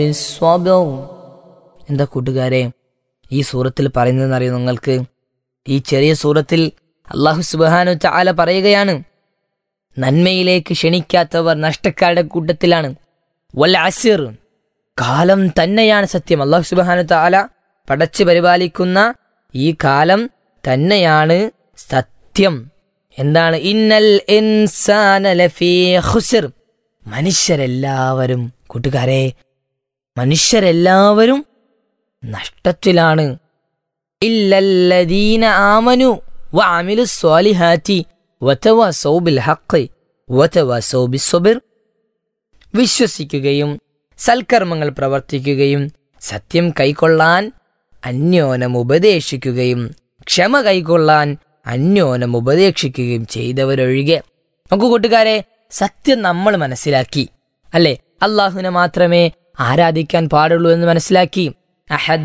സ്വബൗ. എന്താ കൂട്ടുകാരെ ഈ സൂറത്തിൽ പറയുന്നതെന്നറിയോ നിങ്ങൾക്ക് ഈ ചെറിയ സൂറത്തിൽ അള്ളാഹു സുബാനു ചാല പറയുകയാണ് നന്മയിലേക്ക് ക്ഷണിക്കാത്തവർ നഷ്ടക്കാരുടെ കൂട്ടത്തിലാണ് വല്ല അസിർ കാലം തന്നെയാണ് സത്യം അള്ളാഹു സുബാനു താല പടച്ചു പരിപാലിക്കുന്ന ഈ കാലം തന്നെയാണ് സത്യം എന്താണ് ഇന്നൽ ഇൻസാന ലഫീ ഖുസ്ർ മനുഷ്യരെല്ലാവരും കൂട്ടുകാരെ മനുഷ്യരെല്ലാവരും നഷ്ടത്തിലാണ് ഇല്ലല്ലദീന ആമനു വഅമിലു സ്വാലിഹാത്തി വതവസൗ ബിൽ ഹഖ് വതവസൗ ബിസ്സബ്ർ വിശ്വസിക്കുകയും സൽക്കർമ്മങ്ങൾ പ്രവർത്തിക്കുകയും സത്യം കൈക്കൊള്ളാൻ അന്യോനം ഉപദേശിക്കുകയും ക്ഷമ കൈക്കൊള്ളാൻ അന്യോനം ഉപദേശിക്കുകയും ചെയ്തവരൊഴികെ നമുക്ക് കൂട്ടുകാരെ സത്യം നമ്മൾ മനസ്സിലാക്കി അല്ലേ അള്ളാഹുവിനെ മാത്രമേ ആരാധിക്കാൻ പാടുള്ളൂ എന്ന് മനസ്സിലാക്കി അഹദ്